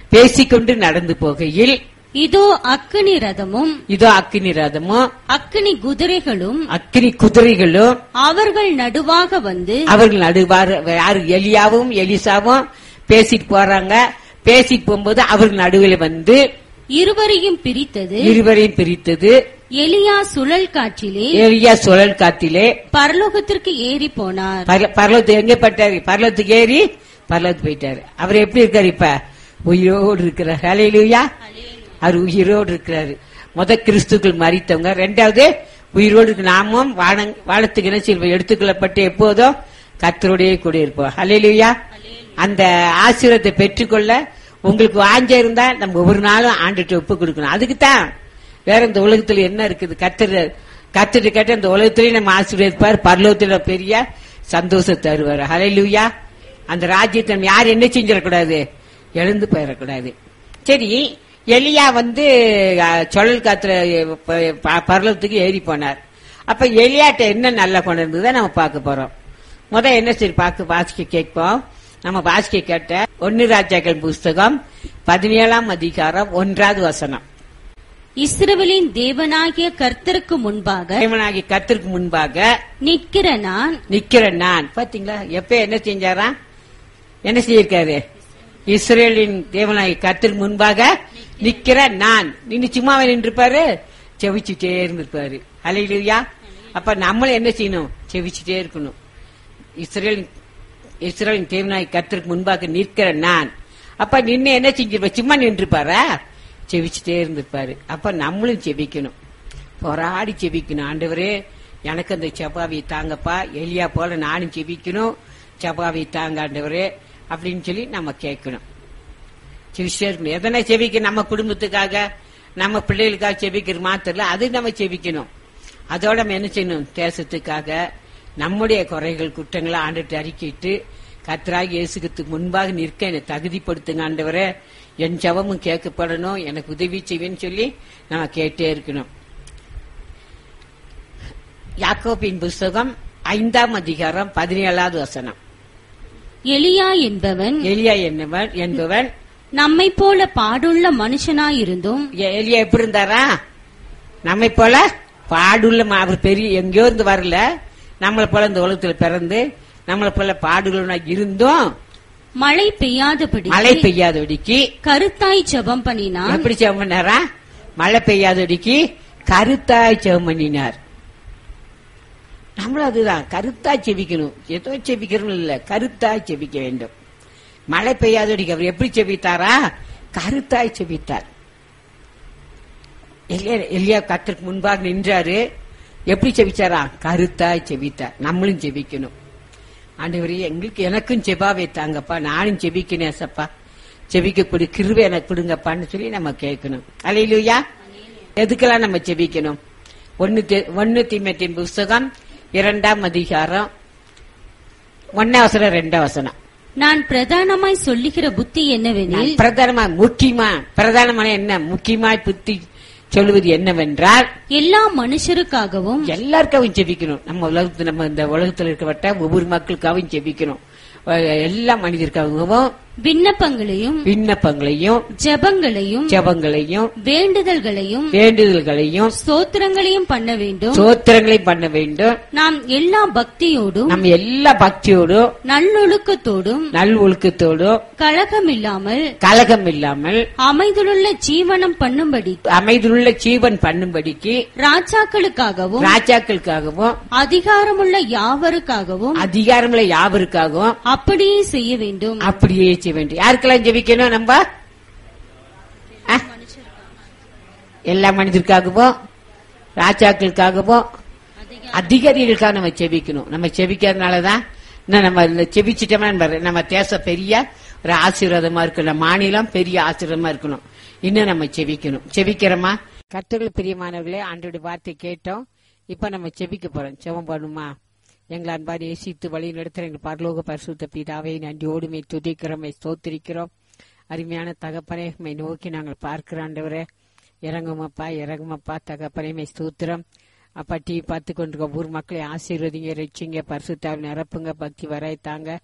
பேசிக்கொண்டு நடந்து போகையில் இதோ அக்கினி ரதமும் இதோ அக்கினி ரதமும் அக்கினி குதிரைகளும் அக்கினி குதிரைகளும் அவர்கள் நடுவாக வந்து அவர்கள் நடுவார் யாரு எலியாவும் எலிசாவும் பேசிட்டு போறாங்க பேசிட்டு போகும்போது அவர்கள் நடுவில் வந்து இருவரையும் பிரித்தது இருவரையும் பிரித்தது எலியா சுழல் காற்றிலே எலியா சுழல் காத்திலே பரலோகத்திற்கு ஏறி போனார் பர- பரலோகத்து எங்க பட்டாரு பரலோகத்துக்கு ஏறி பரலோகத்து போயிட்டாரு அவர் எப்படி இருக்காரு இப்ப உயிரோடு இருக்கிறார் ஹalleluya அவர் உயிரோடு இருக்கிறாரு முத கிறிஸ்துக்கள் மறித்தவங்க ரெண்டாவது உயிரோடு இருக்கு. நாமும் வான- வானத்துக்கு என்ன செய்வோம் எடுத்துக்கொள்ளப்பட்டு எப்போதும் கத்தருடைய கூட இருப்போம் ஹalleluya அந்த ஆசீர்வாதத்தை பெற்றுக்கொள்ள உங்களுக்கு வாஞ்ச இருந்தா நம்ம ஒவ்வொரு நாளும் ஆண்டுட்டு ஒப்பு கொடுக்கணும் அதுக்கு தான் வேற இந்த உலகத்துல என்ன இருக்குது கத்தர் கத்துட்டு கேட்ட இந்த உலகத்திலேயே நம்ம ஆசீர்வதிப்பார் பரலோகத்துல பெரிய சந்தோஷத்தை தருவார் ஹalleluya அந்த ராஜ்யத்தை நம்ம யார் என்ன செஞ்சிடக்கூடாது எழுந்து போயிடக்கூடாது சரி எலியா வந்து அஹ், சுழல் காத்துல அஹ், ப- ப- பரலோகத்துக்கு ஏறி போனார் அப்ப எலியாட்ட என்ன நல்ல குணம் இருந்ததை நம்ம பார்க்க போறோம் முத என்ன சரி பார்க்க வாசிக்க கேட்போம் நம்ம வாசிக்க கேட்ட ஒன்னு ராஜாக்கள் புஸ்தகம் பதினேழாம் அதிகாரம் ஒன்றாவது வசனம் இஸ்ரவேலின் தேவனாகிய கர்த்தருக்கு முன்பாக தேவனாகி கத்திற்கு முன்பாக நிற்கிற நான் நிக்கிற நான் பாத்தீங்களா எப்ப என்ன செஞ்சாரா என்ன செய்யிருக்காரு இஸ்ரேலின் தேவனாகி கத்திற்கு முன்பாக நிக்கிற நான் நின்னு சும்மாவே நின்றுப்பாரு செவிச்சுட்டே இருந்திருப்பாரு அலையிலுயா அப்ப நம்மளும் என்ன செய்யணும் செவிச்சுட்டே இருக்கணும் இஸ்ரேல் இஸ்ரேலின் தேவனாய் கத்திற்கு முன்பாக நிற்கிற நான் அப்ப நின்னு என்ன செஞ்சிருப்பா சும்மா நின்றுப்பாரா செவிச்சுட்டே இருந்திருப்பாரு அப்ப நம்மளும் செவிக்கணும் போராடி செபிக்கணும் ஆண்டவரே எனக்கு அந்த செபாவை தாங்கப்பா எலியா போல நானும் செபிக்கணும் செபாவை தாங்க ஆண்டவரே அப்படின்னு சொல்லி நம்ம கேட்கணும் செவிச்சே இருக்கணும் எதனா செபிக்க நம்ம குடும்பத்துக்காக நம்ம பிள்ளைகளுக்காக செபிக்கிற மாத்திரல அது நம்ம செபிக்கணும் அதோட நம்ம என்ன செய்யணும் தேசத்துக்காக நம்முடைய குறைகள் குற்றங்களை ஆண்டுட்டு அறிக்கிட்டு கத்தராகி இயேசுக்கு முன்பாக நிற்க என்னை தகுதிப்படுத்துங்க ஆண்டவரே என் ஜெபமும் கேட்கப்படணும் எனக்கு உதவி செய்வேன்னு சொல்லி நம்ம கேட்டே இருக்கணும் யாக்கோபின் புஸ்தகம் ஐந்தாம் அதிகாரம் பதினேழாவது வசனம் எலியா என்பவன் எலியா என்னவன் என்பவன் நம்மை போல பாடுள்ள மனுஷனாயிருந்தும் எ- எலியா எப்படி இருந்தாரா நம்மை போல பாடுள்ள ம- அவர் பெரிய எங்கேயோ இருந்து வரல நம்மளை போல இந்த உலகத்துல பிறந்து நம்மளை போல பாடுள்ள இருந்தும் மழை பெய்யாதபடி மழை பெய்யாதபடிக்கு கருத்தாய் ஜெபம் பண்ணினான் எப்படி ஜெபம் பண்ணாரா மழை பெய்யாதபடிக்கு கருத்தாய் ஜெபம் பண்ணினார் நம்மளும் அதுதான் கருத்தாய் செபிக்கணும் ஏதோ செபிக்கிறோம் இல்ல கருத்தாய் செபிக்க வேண்டும் மழை பெய்யாதபடிக்கு அவர் எப்படி செபித்தாரா கருத்தாய் செபித்தார் எல்லியா எல்லியா கத்திற்கு முன்பாக நின்றாரு எப்படி செபிச்சாரா கருத்தாய் செபித்தார் நம்மளும் செபிக்கணும் ஆண்டவரே எங்களுக்கு எனக்கும் செபாவை தாங்கப்பா நானும் செபிக்கணும் ஏசப்பா செபிக்கக்கூடிய கிருவை எனக்கு கொடுங்கப்பான்னு சொல்லி நம்ம கேட்கணும் அலையிலுயா எதுக்கெல்லாம் நம்ம செபிக்கணும் ஒன்னு தீ- ஒன்னு தீமத்தின் புஸ்தகம் இரண்டாம் அதிகாரம் ஒன்னாவசரம் ரெண்டாவசனம் நான் பிரதானமாய் சொல்லுகிற புத்தி என்னவெனில் பிரதானமா முக்கியமா பிரதானமான என்ன முக்கியமாய் புத்தி சொல்லுவது என்னவென்றால் எல்லா மனுஷருக்காகவும் எல்லாருக்காகவும் ஜெபிக்கணும் நம்ம உலகத்து நம்ம இந்த உலகத்தில் இருக்கப்பட்ட ஒவ்வொரு மக்களுக்காகவும் ஜெபிக்கணும் அஹ் எல்லா மனிதருக்காகவும் விண்ணப்பங்களையும் விண்ணப்பங்களையும் ஜெபங்களையும் ஜெபங்களையும் வேண்டுதல்களையும் வேண்டுதல்களையும் ஸ்தோத்திரங்களையும் பண்ண வேண்டும் சோத்திரங்களையும் பண்ண வேண்டும் நாம் எல்லா பக்தியோடும் நம்ம எல்லா பக்தியோடும் நல்லொழுக்கத்தோடும் நல் ஒழுக்கத்தோடும் கலகமில்லாமல் கலகம் இல்லாமல் அமைதலுள்ள ஜீவனம் பண்ணும்படி அமைதியுள்ள ஜீவன் பண்ணும்படிக்கு ராஜாக்களுக்காகவும் ராஜாக்களுக்காகவும் அதிகாரமுள்ள யாவருக்காகவும் அதிகாரமுள்ள யாவருக்காகவும் அப்படியே செய்ய வேண்டும் அப்படியே செய்ய வேண்டும் யாருக்கெல்லாம் ஜெபிக்கணும் நம்ம ஆ? எல்லா மனிதருக்காகவும் ராஜாக்களுக்காகவும் அதிகாரிகளுக்காக நம்ம செபிக்கணும் நம்ம செபிக்கிறதுனாலதான் இன்னும் நம்ம இந்த செபிச்சிட்டோம்னா நம்ம- நம்ம தேசம் பெரிய ஒரு ஆசீர்வாதமா இருக்கணும் மாநிலம் பெரிய ஆசீர்வாதமா இருக்கணும் இன்னும் நம்ம செபிக்கணும் செபிக்கிறோமா கர்த்தர்கள் பிரியமானவர்களே ஆண்டோட வார்த்தை கேட்டோம் இப்ப நம்ம செபிக்க போறோம் செபம் பண்ணுமா எங்களை அன்பாடி நேசித்து வழி நடத்துற எங்கள் பரலோக பரிசுத்த பிதாவை நன்றியோடுமை துதிக்கிறோம் ஸ்தோத்திரிக்கிறோம் அருமையான தகப்பனை மை நோக்கி நாங்கள் பார்க்கிறோம் ஆண்டவரே இறங்குமப்பா இறங்குமப்பா தகப்பனைமை ஸ்தோத்திரம் அப்பா டிவி பார்த்து கொண்டிருக்க ஊர் மக்களை ஆசீர்வதிங்க ரட்சிங்க பரிசுத்தாவில் நிரப்புங்க பக்தி வராய்த்தாங்க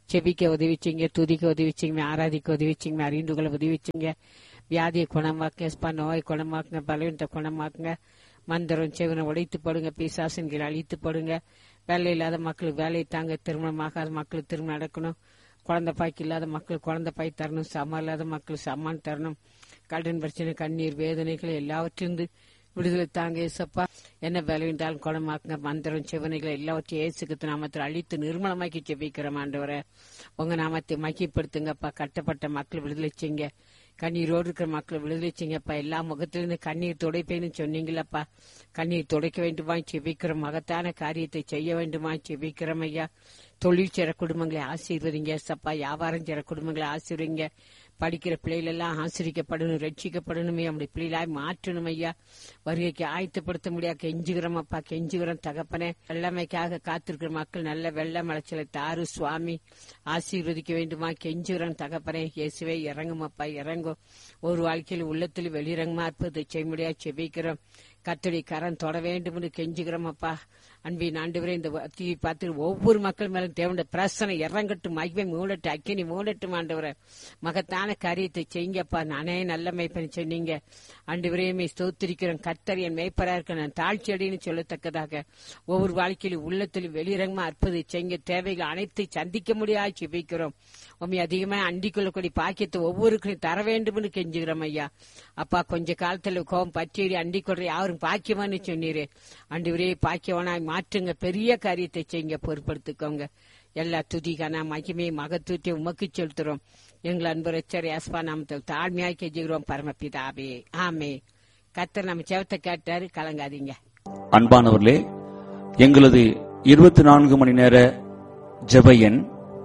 செபிக்க உதவிச்சிங்க துதிக்க உதவிச்சிங்க ஆராதிக்க உதவிச்சிங்க அறிந்து கொள்ள உதவிச்சிங்க வியாதியை குணமாக்குங்க ஸ்பா நோய் குணமாக்குங்க பலவீனத்தை குணமாக்குங்க மந்திரம் செவனை உடைத்து போடுங்க பிசாசன்களை அழித்து போடுங்க வேலை இல்லாத மக்களுக்கு வேலையை தாங்க திருமணமாகாத மக்களுக்கு திருமணம் நடக்கணும் குழந்தை பாய்க்கு இல்லாத மக்கள் குழந்தை பாய் தரணும் சமம் இல்லாத மக்கள் சமான் தரணும் கடன் பிரச்சனை கண்ணீர் வேதனைகள் எல்லாவற்றிலிருந்து விடுதலை தாங்க ஏசப்பா என்ன பலவீனாலும் குணமாக்குங்க மந்திரம் சிவனைகளை எல்லாவற்றையும் ஏசுக்கு நாமத்தில் அழித்து நிர்மலமாக்கி செபிக்கிறோம் ஆண்டவரை உங்க நாமத்தை மகிப்படுத்துங்கப்பா கட்டப்பட்ட மக்கள் விடுதலை செய்யுங்க கண்ணீரோடு இருக்கிற மக்களை விடுதலை செய்யுங்கப்பா எல்லா முகத்திலிருந்து கண்ணீர் துடைப்பேன்னு சொன்னீங்களப்பா கண்ணீர் துடைக்க வேண்டுமா செபிக்கிறோம் மகத்தான காரியத்தை செய்ய வேண்டுமா செபிக்கிறோம் ஐயா தொழில் செய்ற குடும்பங்களை ஆசீர்வதிங்க சப்பா வியாபாரம் செய்ற குடும்பங்களை ஆசீர்வதிங்க படிக்கிற பிள்ளைகள் எல்லாம் ஆசிரிக்கப்படணும் ரட்சிக்கப்படணுமே அப்படி பிள்ளைகளாய் மாற்றணும் ஐயா வருகைக்கு ஆயத்தப்படுத்த முடியாது கெஞ்சுகிறோம் அப்பா கெஞ்சுகிறோம் தகப்பனே வெள்ளமைக்காக காத்திருக்கிற மக்கள் நல்ல வெள்ள மலைச்சலை தாரு சுவாமி ஆசீர்வதிக்க வேண்டுமா கெஞ்சுகிறோம் தகப்பனே இயேசுவே இறங்கும் அப்பா இறங்கும் ஒரு வாழ்க்கையில் உள்ளத்தில் வெளியிறங்குமா இருப்பது செய்ய முடியாது செபிக்கிறோம் கத்தடி கரம் தொட வேண்டும் என்று கெஞ்சுகிறோம் அப்பா அன்பின் ஆண்டவரே இந்த டிவி பார்த்து ஒவ்வொரு மக்கள் மேலும் தேவனுடைய பிரசனை இறங்கட்டும் மகிமை மூடட்டும் அக்கினி மூடட்டும் ஆண்டவரை மகத்தான காரியத்தை செய்யுங்கப்பா நானே நல்ல மெய்ப்பனி சொன்னீங்க ஆண்டவரே மே ஸ்தோத்திரிக்கிறோம் கத்தர் என் மெய்ப்பரா இருக்க நான் தாழ்ச்சி அடின்னு சொல்லத்தக்கதாக ஒவ்வொரு வாழ்க்கையிலும் உள்ளத்திலும் வெளியிறங்கமா அற்புதை செய்ய தேவைகள் அனைத்தை சந்திக்க முடியாது ஜெபிக்கிறோம் உண்மை அதிகமா அண்டிக் கொள்ளக்கூடிய பாக்கியத்தை ஒவ்வொருக்கும் தர வேண்டும் என்று கெஞ்சுகிறோம் ஐயா அப்பா கொஞ்ச காலத்துல கோபம் பற்றி அண்டிக் கொள்ற யாரும் பாக்கியமான்னு சொன்னீரு ஆண்டவரே பாக்கியவனாய் மாற்றுங்க பெரிய காரியத்தை செய்யுங்க பொறுப்படுத்திக்கோங்க எல்லா துதிகான மகிமை மகத்துவத்தை உமக்கு செலுத்துறோம் எங்கள் அன்பு ரச்சர் யாஸ்பா நாமத்தில் தாழ்மையாய் கெஞ்சுகிறோம் பரமபிதாவே ஆமே கத்தர் நம்ம செவத்தை கேட்டாரு கலங்காதீங்க அன்பானவர்களே எங்களது இருபத்தி நான்கு மணி நேர ஜெப எண்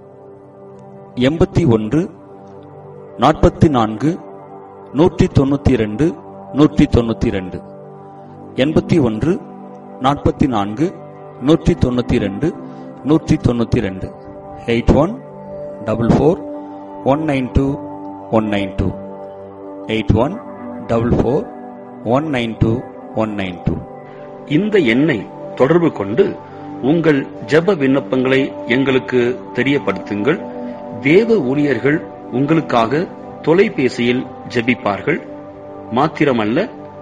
எண்பத்தி ஒன்று நாற்பத்தி நான்கு நூற்றி தொண்ணூத்தி இரண்டு நூற்றி தொண்ணூத்தி இரண்டு எண்பத்தி ஒன்று நாற்பத்தி நான்கு நூற்றி தொண்ணூத்தி இரண்டு நூற்றி தொண்ணூத்தி இரண்டு eight one double four one nine two one nine two eight one double four one nine two one nine two இந்த எண்ணை தொடர்பு கொண்டு உங்கள் ஜெப விண்ணப்பங்களை எங்களுக்கு தெரியப்படுத்துங்கள் தேவ ஊழியர்கள் உங்களுக்காக தொலைபேசியில் ஜெபிப்பார்கள் மாத்திரமல்ல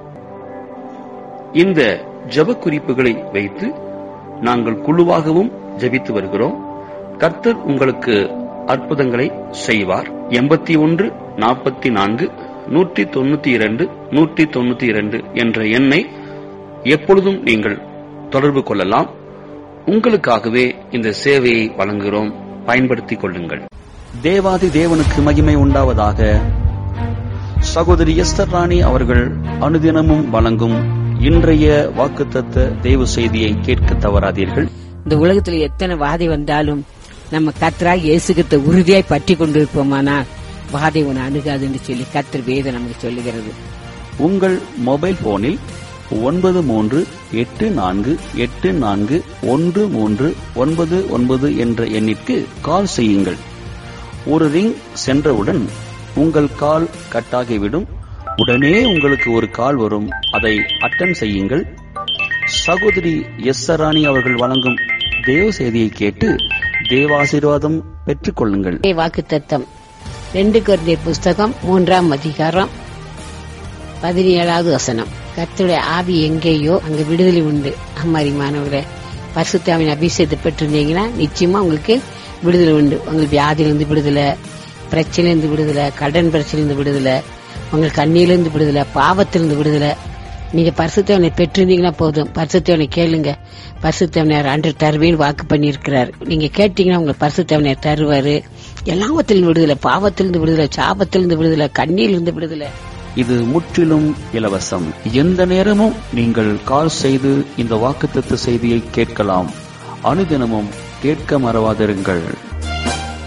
இந்த ஜெப குறிப்புகளை வைத்து நாங்கள் குழுவாகவும் ஜெபித்து வருகிறோம் கர்த்தர் உங்களுக்கு அற்புதங்களை செய்வார் எண்பத்தி ஒன்று நாற்பத்தி நான்கு நூற்றி தொண்ணூத்தி இரண்டு நூற்றி தொண்ணூத்தி இரண்டு என்ற எண்ணை எப்பொழுதும் நீங்கள் தொடர்பு கொள்ளலாம் உங்களுக்காகவே இந்த சேவையை வழங்குகிறோம் பயன்படுத்திக் கொள்ளுங்கள் தேவாதி தேவனுக்கு மகிமை உண்டாவதாக சகோதரி எஸ்தர் ராணி அவர்கள் அனுதினமும் வழங்கும் இன்றைய வாக்குத்தத்த தேவ செய்தியை கேட்க தவறாதீர்கள் இந்த உலகத்துல எத்தனை வாதை வந்தாலும் நம்ம கத்தராக இயேசுகத்தை உறுதியாய் பற்றி கொண்டிருப்போமானால் வாதை உன்னை அணுகாதுன்னு சொல்லி கத்தர் வேதம் நமக்கு சொல்லுகிறது உங்கள் மொபைல் போனில் ஒன்பது மூன்று எட்டு நான்கு எட்டு நான்கு ஒன்று மூன்று ஒன்பது ஒன்பது என்ற எண்ணிற்கு கால் செய்யுங்கள் ஒரு ரிங் சென்றவுடன் உங்கள் கால் கட்டாகிவிடும் உடனே உங்களுக்கு ஒரு கால் வரும் அதை அட்டன் செய்யுங்கள் சகோதரி எஸ் ராணி அவர்கள் வழங்கும் தேவ செய்தியை கேட்டு தேவாசீர்வாதம் பெற்றுக் கொள்ளுங்கள் வாக்கு தத்தம் ரெண்டு குருந்திய புஸ்தகம் மூன்றாம் அதிகாரம் பதினேழாவது வசனம் கர்த்தருடைய ஆவி எங்கேயோ அங்க விடுதலை உண்டு அம்மாரிமானவர்களே பரிசுத்தாவின் அபிஷேகத்தை பெற்றிருந்தீங்கன்னா நிச்சயமா உங்களுக்கு விடுதலை உண்டு உங்களுக்கு வியாதியிலிருந்து விடுதலை பிரச்சனையிலிருந்து விடுதலை கடன் பிரச்சனையிலிருந்து விடுதலை உங்களுக்கு கண்ணியிலிருந்து விடுதலை பாவத்திலிருந்து விடுதலை நீங்க பரிசுத்தவனை பெற்றிருந்தீங்கன்னா போதும் பரிசுத்தவனை கேளுங்க பரிசுத்தவனையார் அன்று தருவேன்னு வாக்கு பண்ணியிருக்கிறார் நீங்க கேட்டீங்கன்னா உங்களுக்கு பரிசுத்தவனையார் தருவாரு எல்லாவத்திலிருந்து விடுதலை பாவத்திலிருந்து விடுதலை சாபத்திலிருந்து விடுதலை கண்ணியிலிருந்து விடுதலை இது முற்றிலும் இலவசம் எந்த நேரமும் நீங்கள் கால் செய்து இந்த வாக்குத்தத்த செய்தியை கேட்கலாம் அனுதினமும் கேட்க மறவாதிருங்கள்